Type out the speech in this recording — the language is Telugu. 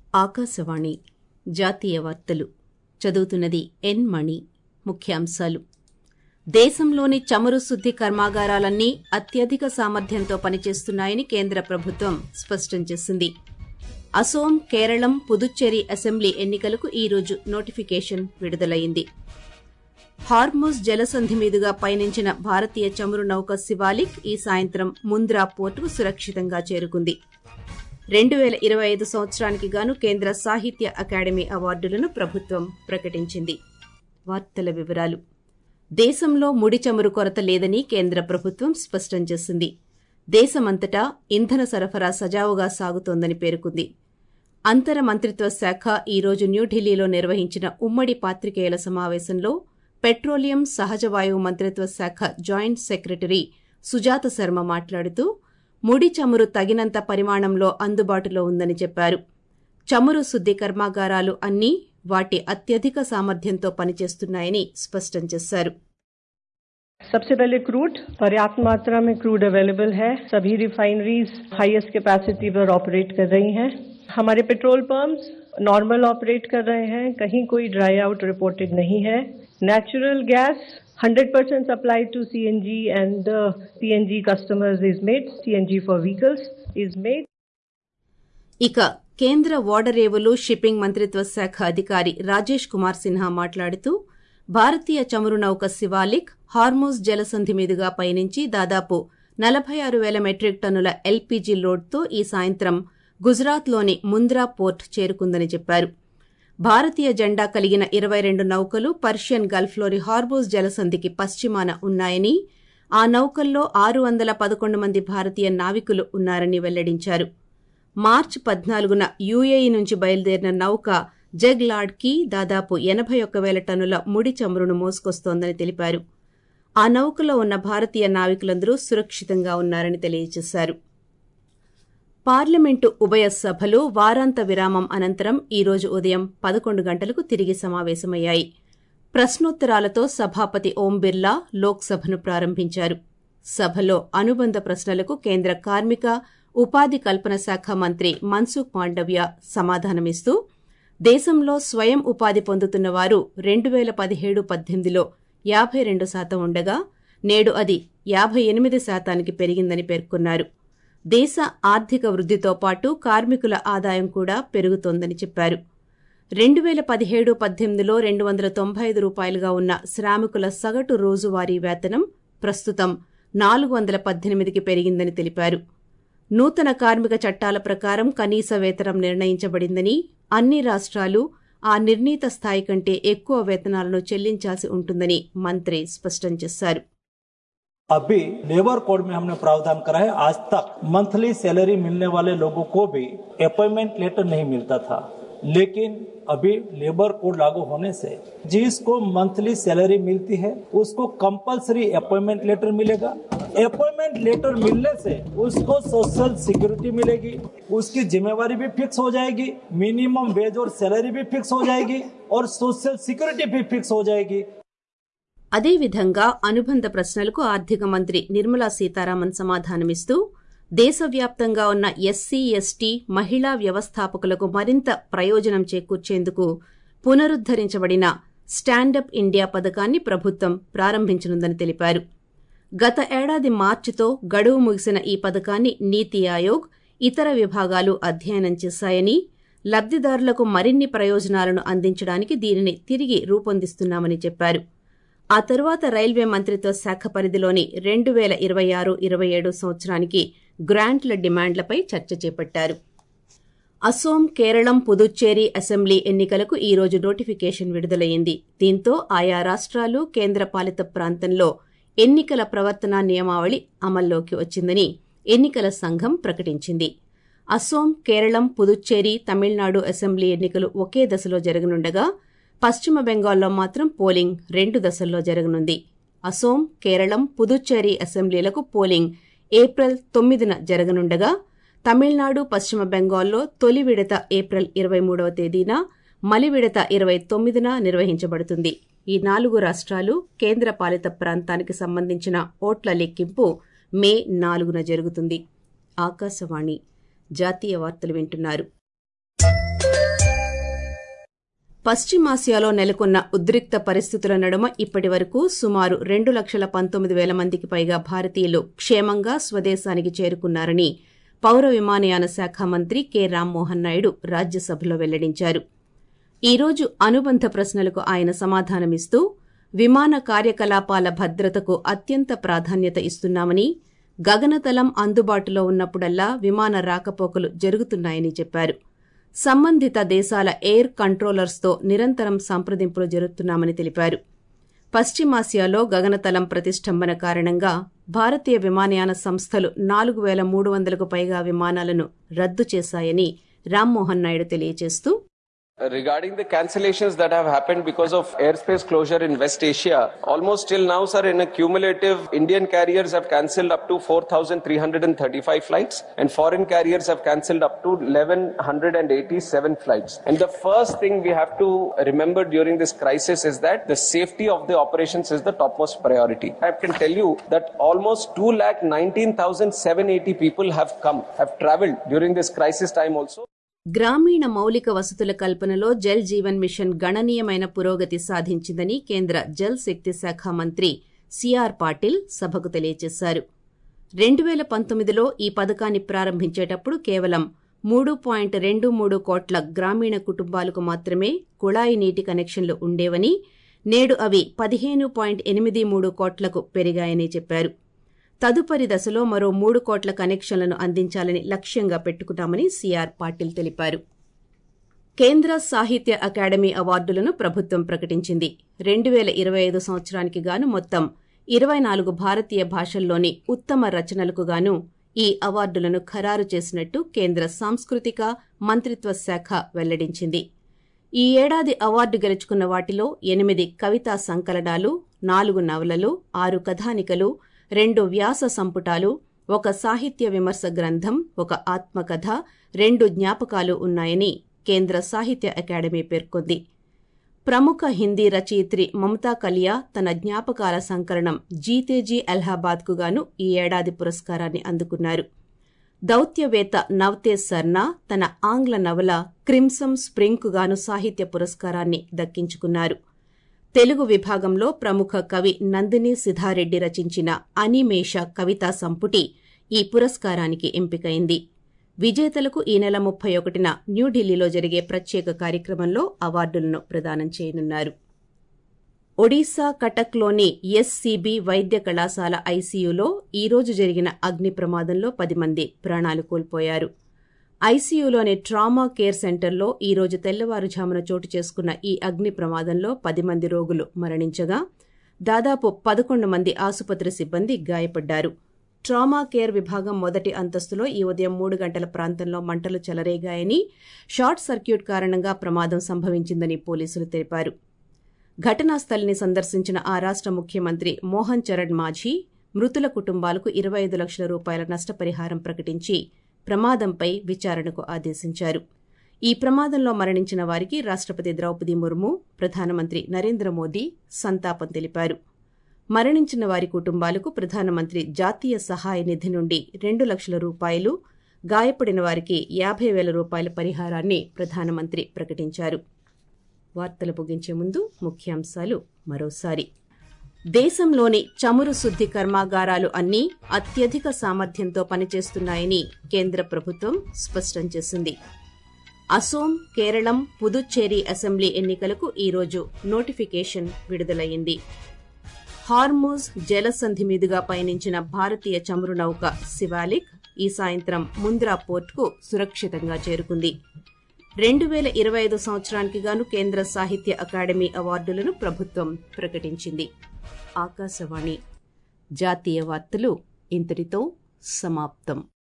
ఆకాశవాణి జాతీయ వార్తలు చదువుతున్నది ఎన్ మణి ముఖ్యాంశాలు దేశంలోని చమురు శుద్ది కర్మాగారాలన్నీ అత్యధిక సామర్థ్యంతో పనిచేస్తున్నాయని కేంద్ర ప్రభుత్వం స్పష్టం చేసింది అసోం కేరళం పుదుచ్చేరి అసెంబ్లీ ఎన్నికలకు ఈ రోజు నోటిఫికేషన్ విడుదలైంది హార్మోజ్ జలసంధి మీదుగా పయనించిన భారతీయ చమురు నౌక శివాలిక్ ఈ సాయంత్రం ముంద్రా పోర్టుకు సురక్షితంగా చేరుకుంది రెండు పేల ఇరవై ఐదు సంవత్సరానికి గాను కేంద్ర సాహిత్య అకాడమీ అవార్డులను ప్రభుత్వం ప్రకటించింది వార్తల వివరాలు దేశంలో ముడి చమురు కొరత లేదని కేంద్ర ప్రభుత్వం స్పష్టం చేసింది దేశమంతటా ఇంధన సరఫరా సజావుగా సాగుతోందని పేర్కొంది అంతర మంత్రిత్వ శాఖ ఈ రోజు న్యూఢిల్లీలో నిర్వహించిన ఉమ్మడి పాత్రికేయుల సమావేశంలో పెట్రోలియం సహజ వాయువు మంత్రిత్వ శాఖ జాయింట్ సెక్రటరీ సుజాత శర్మ మాట్లాడుతూ ముడి చమురు తగినంత పరిమాణంలో అందుబాటులో ఉందని చెప్పారు చమురు శుద్ది కర్మాగారాలు అన్నీ వాటి అత్యధిక సామర్థ్యంతో పనిచేస్తున్నాయని స్పష్టం చేశారు सबसे पहले क्रूड पर्याप्त मात्रा में क्रूड अवेलेबल है सभी रिफाइनरीज हाईएस्ट कैपेसिटी पर ऑपरेट कर रही हैं हमारे पेट्रोल पंप्स नॉर्मल ऑपरेट कर रहे हैं कहीं कोई ड्राई आउट रिपोर्टेड नहीं है natural gas 100% supply to CNG and uh, PNG customers is made. CNG for vehicles is made. ఇక కేంద్ర ఓడరేవులు షిప్పింగ్ మంత్రిత్వ శాఖ అధికారి రాజేష్ కుమార్ సిన్హా మాట్లాడుతూ భారతీయ చమురు నౌక శివాలిక్ హార్మోజ్ జలసంధి మీదుగా పయనించి దాదాపు నలభై ఆరు వేల మెట్రిక్ టన్నుల ఎల్పీజీ లోడ్తో ఈ సాయంత్రం గుజరాత్లోని ముంద్రా పోర్ట్ చేరుకుందని చెప్పారు భారతీయ జెండా కలిగిన ఇరవై రెండు నౌకలు పర్షియన్ గల్ఫ్లోని హార్మోజ్ జలసంధికి పశ్చిమాన ఉన్నాయని ఆ నౌకల్లో ఆరు వందల పదకొండు మంది భారతీయ నావికులు ఉన్నారని వెల్లడించారు మార్చి పద్నాలుగున యూఏఈ నుంచి బయలుదేరిన నౌక జగ్లాడ్కి దాదాపు ఎనభై ఒక్క వేల టన్నుల ముడి చమురును మోసుకొస్తోందని తెలిపారు ఆ నౌకలో ఉన్న భారతీయ నావికులందరూ సురక్షితంగా ఉన్నారని తెలియజేశారు పార్లమెంటు ఉభయ సభలు వారాంత విరామం అనంతరం ఈ రోజు ఉదయం పదకొండు గంటలకు తిరిగి సమావేశమయ్యాయి ప్రశ్నోత్తరాలతో సభాపతి ఓం బిర్లా లోక్సభను ప్రారంభించారు సభలో అనుబంధ ప్రశ్నలకు కేంద్ర కార్మిక ఉపాధి కల్పన శాఖ మంత్రి మన్సుఖ్ మాండవ్య సమాధానమిస్తూ దేశంలో స్వయం ఉపాధి పొందుతున్న వారు రెండు పేల పదిహేడు పద్దెనిమిదిలో యాభై రెండు శాతం ఉండగా నేడు అది యాభై ఎనిమిది శాతానికి పెరిగిందని పేర్కొన్నారు దేశ ఆర్థిక వృద్దితో పాటు కార్మికుల ఆదాయం కూడా పెరుగుతోందని చెప్పారు రెండు పేల పదిహేడు పద్దెనిమిదిలో రెండు వందల తొంభై ఐదు రూపాయలుగా ఉన్న శ్రామికుల సగటు రోజువారీ వేతనం ప్రస్తుతం నాలుగు వందల పద్దెనిమిదికి పెరిగిందని తెలిపారు నూతన కార్మిక చట్టాల ప్రకారం కనీస వేతనం నిర్ణయించబడిందని అన్ని రాష్ట్రాలు ఆ నిర్ణీత స్థాయి కంటే ఎక్కువ వేతనాలను చెల్లించాల్సి ఉంటుందని మంత్రి స్పష్టం చేశారు अभी लेबर कोड में हमने प्रावधान करा है आज तक मंथली सैलरी मिलने वाले लोगों को भी अपॉइंटमेंट लेटर नहीं मिलता था लेकिन अभी लेबर कोड लागू होने से जिसको मंथली सैलरी मिलती है उसको कंपलसरी अपॉइंटमेंट लेटर मिलेगा अपॉइंटमेंट लेटर मिलने से उसको सोशल सिक्योरिटी मिलेगी उसकी जिम्मेवारी भी फिक्स हो जाएगी मिनिमम वेज और सैलरी भी फिक्स हो जाएगी और सोशल सिक्योरिटी भी फिक्स हो जाएगी అదేవిధంగా అనుబంధ ప్రశ్నలకు ఆర్థిక మంత్రి నిర్మలా సీతారామన్ సమాధానమిస్తూ దేశవ్యాప్తంగా ఉన్న ఎస్సీ ఎస్టీ మహిళా వ్యవస్థాపకులకు మరింత ప్రయోజనం చేకూర్చేందుకు పునరుద్దరించబడిన స్టాండప్ ఇండియా పథకాన్ని ప్రభుత్వం ప్రారంభించనుందని తెలిపారు గత ఏడాది మార్చితో గడువు ముగిసిన ఈ పథకాన్ని నీతి ఆయోగ్ ఇతర విభాగాలు అధ్యయనం చేశాయని లబ్దిదారులకు మరిన్ని ప్రయోజనాలను అందించడానికి దీనిని తిరిగి రూపొందిస్తున్నామని చెప్పారు ఆ తరువాత రైల్వే మంత్రిత్వ శాఖ పరిధిలోని రెండు పేల ఇరవై ఆరు ఇరవై ఏడు సంవత్సరానికి గ్రాంట్ల డిమాండ్లపై చర్చ చేపట్టారు అసోం కేరళం పుదుచ్చేరి అసెంబ్లీ ఎన్నికలకు ఈ రోజు నోటిఫికేషన్ విడుదలయ్యింది దీంతో ఆయా రాష్ట్రాలు కేంద్రపాలిత ప్రాంతంలో ఎన్నికల ప్రవర్తన నియమావళి అమల్లోకి వచ్చిందని ఎన్నికల సంఘం ప్రకటించింది అసోం కేరళం పుదుచ్చేరి తమిళనాడు అసెంబ్లీ ఎన్నికలు ఒకే దశలో జరగనుండగా పశ్చిమ బెంగాల్లో మాత్రం పోలింగ్ రెండు దశల్లో జరగనుంది అసోం కేరళం పుదుచ్చేరి అసెంబ్లీలకు పోలింగ్ ఏప్రిల్ తొమ్మిదిన జరగనుండగా తమిళనాడు పశ్చిమ బెంగాల్లో తొలి విడత ఏప్రిల్ ఇరవై మూడవ తేదీన మలి విడత ఇరవై తొమ్మిదిన నిర్వహించబడుతుంది ఈ నాలుగు రాష్ట్రాలు కేంద్రపాలిత ప్రాంతానికి సంబంధించిన ఓట్ల లెక్కింపు మే నాలుగున జరుగుతుంది ఆకాశవాణి జాతీయ వార్తలు వింటున్నారు పశ్చిమాసియాలో నెలకొన్న ఉద్రిక్త పరిస్థితుల నడుమ ఇప్పటి వరకు సుమారు రెండు లక్షల పంతొమ్మిది వేల మందికి పైగా భారతీయులు క్షేమంగా స్వదేశానికి చేరుకున్నారని పౌర విమానయాన శాఖ మంత్రి కె రామ్మోహన్ నాయుడు రాజ్యసభలో వెల్లడించారు ఈ రోజు అనుబంధ ప్రశ్నలకు ఆయన సమాధానమిస్తూ విమాన కార్యకలాపాల భద్రతకు అత్యంత ప్రాధాన్యత ఇస్తున్నామని గగనతలం అందుబాటులో ఉన్నప్పుడల్లా విమాన రాకపోకలు జరుగుతున్నాయని చెప్పారు సంబంధిత దేశాల ఎయిర్ కంట్రోలర్స్తో నిరంతరం సంప్రదింపులు జరుపుతున్నామని తెలిపారు పశ్చిమాసియాలో గగనతలం ప్రతిష్టంభన కారణంగా భారతీయ విమానయాన సంస్థలు నాలుగు వేల మూడు వందలకు పైగా విమానాలను రద్దు చేశాయని రామ్మోహన్ నాయుడు తెలియజేస్తూ Regarding the cancellations that have happened because of airspace closure in West Asia, almost till now, sir, in a cumulative, Indian carriers have cancelled up to 4,335 flights and foreign carriers have cancelled up to 1,187 flights. And the first thing we have to remember during this crisis is that the safety of the operations is the topmost priority. I can tell you that almost 2,19,780 people have come, have travelled during this crisis time also. గ్రామీణ మౌలిక వసతుల కల్పనలో జల్ జీవన్ మిషన్ గణనీయమైన పురోగతి సాధించిందని కేంద్ర జల్ శక్తి శాఖ మంత్రి సిఆర్ పాటిల్ సభకు తెలియజేశారు రెండు వేల పంతొమ్మిదిలో ఈ పథకాన్ని ప్రారంభించేటప్పుడు కేవలం మూడు పాయింట్ రెండు మూడు కోట్ల గ్రామీణ కుటుంబాలకు మాత్రమే కుళాయి నీటి కనెక్షన్లు ఉండేవని నేడు అవి పదిహేను పాయింట్ ఎనిమిది మూడు కోట్లకు పెరిగాయని చెప్పారు తదుపరి దశలో మరో మూడు కోట్ల కనెక్షన్లను అందించాలని లక్ష్యంగా పెట్టుకున్నామని సిఆర్ పాటిల్ తెలిపారు కేంద్ర సాహిత్య అకాడమీ అవార్డులను ప్రభుత్వం ప్రకటించింది రెండు వేల ఇరవై ఐదు సంవత్సరానికి గాను మొత్తం ఇరవై నాలుగు భారతీయ భాషల్లోని ఉత్తమ రచనలకు గాను ఈ అవార్డులను ఖరారు చేసినట్టు కేంద్ర సాంస్కృతిక మంత్రిత్వ శాఖ వెల్లడించింది ఈ ఏడాది అవార్డు గెలుచుకున్న వాటిలో ఎనిమిది కవితా సంకలనాలు నాలుగు నవలలు ఆరు కథానికలు రెండు వ్యాస సంపుటాలు ఒక సాహిత్య విమర్శ గ్రంథం ఒక ఆత్మకథ రెండు జ్ఞాపకాలు ఉన్నాయని కేంద్ర సాహిత్య అకాడమీ పేర్కొంది ప్రముఖ హిందీ రచయిత్రి మమతా కలియా తన జ్ఞాపకాల సంకలనం జీతేజీ అలహాబాద్కు గాను ఈ ఏడాది పురస్కారాన్ని అందుకున్నారు దౌత్యవేత్త నవతేజ్ సర్నా తన ఆంగ్ల నవల క్రిమ్సమ్ స్ప్రింగ్కు గాను సాహిత్య పురస్కారాన్ని దక్కించుకున్నారు తెలుగు విభాగంలో ప్రముఖ కవి నందిని సిద్ధారెడ్డి రచించిన అనిమేష కవితా సంపుటి ఈ పురస్కారానికి ఎంపికైంది విజేతలకు ఈ నెల ముప్పై ఒకటిన న్యూఢిల్లీలో జరిగే ప్రత్యేక కార్యక్రమంలో అవార్డులను ప్రదానం చేయనున్నారు ఒడిశా కటక్లోని ఎస్సీబీ వైద్య కళాశాల ఐసీయూలో ఈ రోజు జరిగిన అగ్ని ప్రమాదంలో పది మంది ప్రాణాలు కోల్పోయారు ఐసీయూలోని ట్రామా కేర్ సెంటర్లో ఈ రోజు తెల్లవారుజామున చోటు చేసుకున్న ఈ అగ్ని ప్రమాదంలో పది మంది రోగులు మరణించగా దాదాపు పదకొండు మంది ఆసుపత్రి సిబ్బంది గాయపడ్డారు ట్రామా కేర్ విభాగం మొదటి అంతస్తులో ఈ ఉదయం మూడు గంటల ప్రాంతంలో మంటలు చెలరేగాయని షార్ట్ సర్క్యూట్ కారణంగా ప్రమాదం సంభవించిందని పోలీసులు తెలిపారు ఘటనా స్థలిని సందర్శించిన ఆ రాష్ట ముఖ్యమంత్రి మోహన్ చరణ్ మాఝీ మృతుల కుటుంబాలకు ఇరవై ఐదు లక్షల రూపాయల నష్టపరిహారం ప్రకటించి ప్రమాదంపై విచారణకు ఆదేశించారు ఈ ప్రమాదంలో మరణించిన వారికి రాష్టపతి ద్రౌపది ముర్ము ప్రధానమంత్రి నరేంద్ర మోదీ సంతాపం తెలిపారు మరణించిన వారి కుటుంబాలకు ప్రధానమంత్రి జాతీయ సహాయ నిధి నుండి రెండు లక్షల రూపాయలు గాయపడిన వారికి యాభై వేల రూపాయల పరిహారాన్ని ప్రధానమంత్రి ప్రకటించారు వార్తలు ముగించే ముందు ముఖ్యాంశాలు మరోసారి దేశంలోని చమురు శుద్ది కర్మాగారాలు అన్నీ అత్యధిక సామర్థ్యంతో పనిచేస్తున్నాయని కేంద్ర ప్రభుత్వం స్పష్టం చేసింది అసోం కేరళం పుదుచ్చేరి అసెంబ్లీ ఎన్నికలకు ఈరోజు నోటిఫికేషన్ విడుదలయ్యింది హార్మోజ్ జలసంధి మీదుగా పయనించిన భారతీయ చమురు నౌక శివాలిక్ ఈ సాయంత్రం ముంద్రా పోర్టుకు సురక్షితంగా చేరుకుంది రెండు వేల ఇరవై ఐదు సంవత్సరానికి గాను కేంద్ర సాహిత్య అకాడమీ అవార్డులను ప్రభుత్వం ప్రకటించింది ఆకాశవాణి జాతీయ వార్తలు ఇంతటితో సమాప్తం